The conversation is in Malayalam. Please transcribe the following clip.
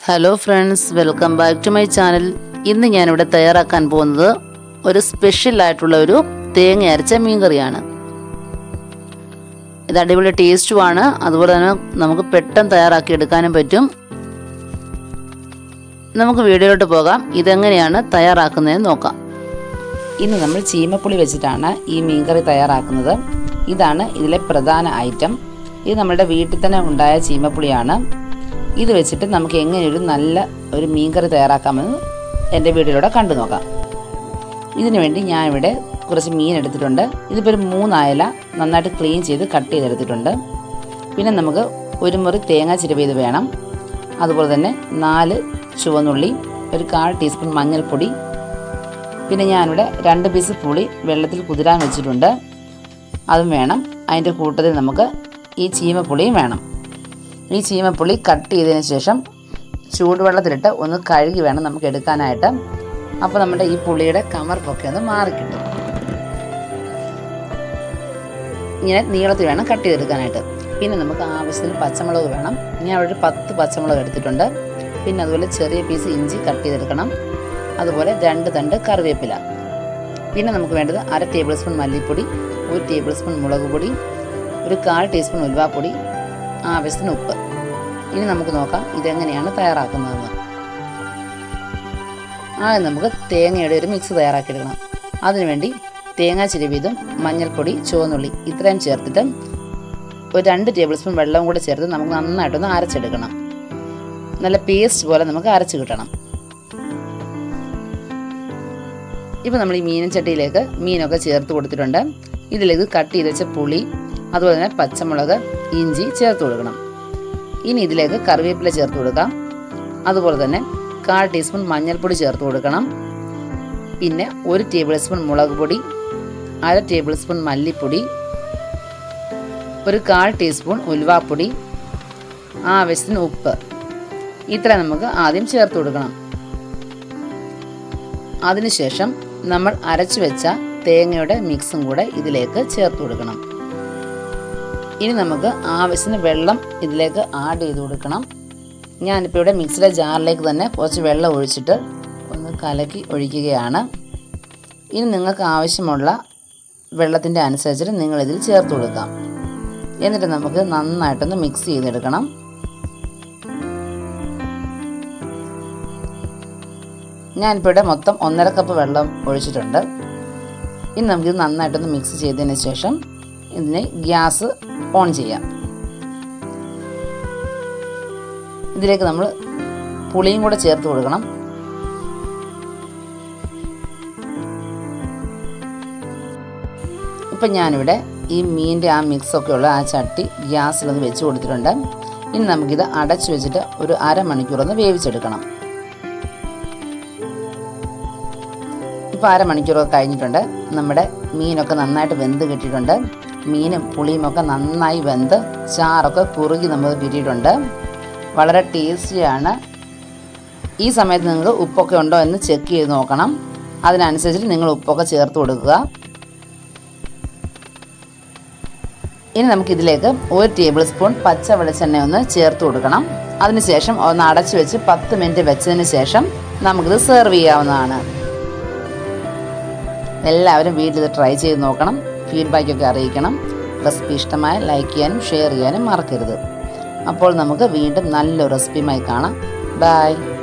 hello friends welcome back to my channel ഇന്ന് ഞാനിവിടെ തയ്യാറാക്കാൻ പോകുന്നത് ഒരു സ്പെഷ്യൽ ആയിട്ടുള്ള ഒരു തേങ്ങ അരച്ച മീൻകറിയാണ് ഇത് അടിപൊളി ടേസ്റ്റുമാണ് അതുപോലെ തന്നെ നമുക്ക് പെട്ടെന്ന് തയ്യാറാക്കി എടുക്കാനും പറ്റും നമുക്ക് വീഡിയോയിലോട്ട് പോകാം ഇതെങ്ങനെയാണ് തയ്യാറാക്കുന്നതെന്ന് നോക്കാം ഇന്ന് നമ്മൾ ചീമപ്പുളി വെച്ചിട്ടാണ് ഈ മീൻകറി തയ്യാറാക്കുന്നത് ഇതാണ് ഇതിലെ പ്രധാന ഐറ്റം ഇത് നമ്മുടെ വീട്ടിൽ തന്നെ ഉണ്ടായ ചീമപ്പുളിയാണ് ഇത് വെച്ചിട്ട് നമുക്ക് എങ്ങനെ ഒരു നല്ല ഒരു മീൻകറി തയ്യാറാക്കാമെന്ന് എൻ്റെ വീഡിയോയിലൂടെ കണ്ടു നോക്കാം ഇതിനു വേണ്ടി ഞാൻ ഇവിടെ കുറച്ച് മീൻ എടുത്തിട്ടുണ്ട് ഇതിപ്പോൾ ഒരു മൂന്നായല നന്നായിട്ട് ക്ലീൻ ചെയ്ത് കട്ട് ചെയ്തെടുത്തിട്ടുണ്ട് പിന്നെ നമുക്ക് ഒരു മുറി തേങ്ങ ചിരവിയത് വേണം അതുപോലെ തന്നെ നാല് ചുവന്നുള്ളി ഒരു കാൽ ടീസ്പൂൺ മഞ്ഞൾപ്പൊടി പിന്നെ ഞാനിവിടെ രണ്ട് പീസ് പുളി വെള്ളത്തിൽ കുതിരാൻ വെച്ചിട്ടുണ്ട് അതും വേണം അതിൻ്റെ കൂട്ടത്തിൽ നമുക്ക് ഈ ചീമപ്പുളിയും വേണം ഈ ചീമപ്പുളി കട്ട് ചെയ്തതിന് ശേഷം ചൂടുവെള്ളത്തിലിട്ട് ഒന്ന് കഴുകി വേണം നമുക്ക് എടുക്കാനായിട്ട് അപ്പോൾ നമ്മുടെ ഈ പുളിയുടെ കമർപ്പൊക്കെ ഒന്ന് മാറിക്കിട്ടും ഇങ്ങനെ നീളത്തിൽ വേണം കട്ട് ചെയ്തെടുക്കാനായിട്ട് പിന്നെ നമുക്ക് ആവശ്യത്തിന് പച്ചമുളക് വേണം ഞാൻ അവിടെ ഒരു പത്ത് പച്ചമുളക് എടുത്തിട്ടുണ്ട് പിന്നെ അതുപോലെ ചെറിയ പീസ് ഇഞ്ചി കട്ട് ചെയ്തെടുക്കണം അതുപോലെ രണ്ട് തണ്ട് കറിവേപ്പില പിന്നെ നമുക്ക് വേണ്ടത് അര ടേബിൾ സ്പൂൺ മല്ലിപ്പൊടി ഒരു ടേബിൾ സ്പൂൺ മുളക് പൊടി ഒരു കാൽ ടീസ്പൂൺ ഉലുവാപ്പൊടി ആവശ്യത്തിന് ഉപ്പ് ഇനി നമുക്ക് നോക്കാം ഇതെങ്ങനെയാണ് തയ്യാറാക്കുന്നതെന്ന് ആദ്യം നമുക്ക് തേങ്ങയുടെ ഒരു മിക്സ് തയ്യാറാക്കിയെടുക്കണം അതിനുവേണ്ടി തേങ്ങാ ചിരവിയതും മഞ്ഞൾപ്പൊടി ചുവന്നുള്ളി ഇത്രയും ചേർത്തിട്ട് ഒരു രണ്ട് ടേബിൾ സ്പൂൺ വെള്ളം കൂടെ ചേർത്ത് നമുക്ക് നന്നായിട്ടൊന്ന് അരച്ചെടുക്കണം നല്ല പേസ്റ്റ് പോലെ നമുക്ക് അരച്ച് കിട്ടണം ഇപ്പോൾ നമ്മൾ ഈ മീനും ചട്ടിയിലേക്ക് മീനൊക്കെ ചേർത്ത് കൊടുത്തിട്ടുണ്ട് ഇതിലേക്ക് കട്ട് ചെയ്ത് വെച്ച പുളി അതുപോലെ തന്നെ പച്ചമുളക് ഇഞ്ചി ചേർത്ത് കൊടുക്കണം ഇനി ഇതിലേക്ക് കറിവേപ്പില ചേർത്ത് കൊടുക്കാം അതുപോലെ തന്നെ കാൽ ടീസ്പൂൺ മഞ്ഞൾപ്പൊടി ചേർത്ത് കൊടുക്കണം പിന്നെ ഒരു ടേബിൾ സ്പൂൺ മുളക് പൊടി അര ടേബിൾ സ്പൂൺ മല്ലിപ്പൊടി ഒരു കാൽ ടീസ്പൂൺ ഉലുവാപ്പൊടി ആവശ്യത്തിന് ഉപ്പ് ഇത്ര നമുക്ക് ആദ്യം ചേർത്ത് കൊടുക്കണം അതിനുശേഷം നമ്മൾ അരച്ചു വെച്ച തേങ്ങയുടെ മിക്സും കൂടെ ഇതിലേക്ക് ചേർത്ത് കൊടുക്കണം ഇനി നമുക്ക് ആവശ്യത്തിന് വെള്ളം ഇതിലേക്ക് ആഡ് ചെയ്ത് കൊടുക്കണം ഞാനിപ്പോൾ ഇവിടെ മിക്സിയുടെ ജാറിലേക്ക് തന്നെ കുറച്ച് വെള്ളം ഒഴിച്ചിട്ട് ഒന്ന് കലക്കി ഒഴിക്കുകയാണ് ഇനി നിങ്ങൾക്ക് ആവശ്യമുള്ള വെള്ളത്തിൻ്റെ അനുസരിച്ചിട്ട് നിങ്ങളിതിൽ ചേർത്ത് കൊടുക്കാം എന്നിട്ട് നമുക്ക് നന്നായിട്ടൊന്ന് മിക്സ് ചെയ്തെടുക്കണം ഞാനിപ്പോൾ ഇവിടെ മൊത്തം ഒന്നര കപ്പ് വെള്ളം ഒഴിച്ചിട്ടുണ്ട് ഇനി നമുക്കിത് നന്നായിട്ടൊന്ന് മിക്സ് ചെയ്തതിന് ശേഷം ഇതിനെ ഗ്യാസ് ഓൺ ചെയ്യാം ഇതിലേക്ക് നമ്മൾ പുളിയും കൂടെ ചേർത്ത് കൊടുക്കണം ഇപ്പം ഞാനിവിടെ ഈ മീനിൻ്റെ ആ മിക്സൊക്കെ ഉള്ള ആ ചട്ടി ഗ്യാസിലൊന്ന് വെച്ച് കൊടുത്തിട്ടുണ്ട് ഇനി നമുക്കിത് അടച്ചു വെച്ചിട്ട് ഒരു അരമണിക്കൂറൊന്ന് വേവിച്ചെടുക്കണം ഇപ്പോൾ അരമണിക്കൂറൊക്കെ കഴിഞ്ഞിട്ടുണ്ട് നമ്മുടെ മീനൊക്കെ നന്നായിട്ട് വെന്ത് കിട്ടിയിട്ടുണ്ട് മീനും പുളിയും ഒക്കെ നന്നായി വെന്ത് ചാറൊക്കെ കുറുകി നമുക്ക് കിട്ടിയിട്ടുണ്ട് വളരെ ടേസ്റ്റിയാണ് ഈ സമയത്ത് നിങ്ങൾ ഉപ്പൊക്കെ ഉണ്ടോ എന്ന് ചെക്ക് ചെയ്ത് നോക്കണം അതിനനുസരിച്ച് നിങ്ങൾ ഉപ്പൊക്കെ ചേർത്ത് കൊടുക്കുക ഇനി നമുക്കിതിലേക്ക് ഒരു ടേബിൾ സ്പൂൺ പച്ച വെളിച്ചെണ്ണ ഒന്ന് ചേർത്ത് കൊടുക്കണം അതിനുശേഷം ഒന്ന് അടച്ചു വെച്ച് പത്ത് മിനിറ്റ് വെച്ചതിന് ശേഷം നമുക്കിത് സെർവ് ചെയ്യാവുന്നതാണ് എല്ലാവരും വീട്ടിൽ ഇത് ട്രൈ ചെയ്ത് നോക്കണം ഫീഡ്ബാക്കൊക്കെ അറിയിക്കണം റെസിപ്പി ഇഷ്ടമായ ലൈക്ക് ചെയ്യാനും ഷെയർ ചെയ്യാനും മറക്കരുത് അപ്പോൾ നമുക്ക് വീണ്ടും നല്ലൊരു റെസിപ്പിയുമായി കാണാം ബൈ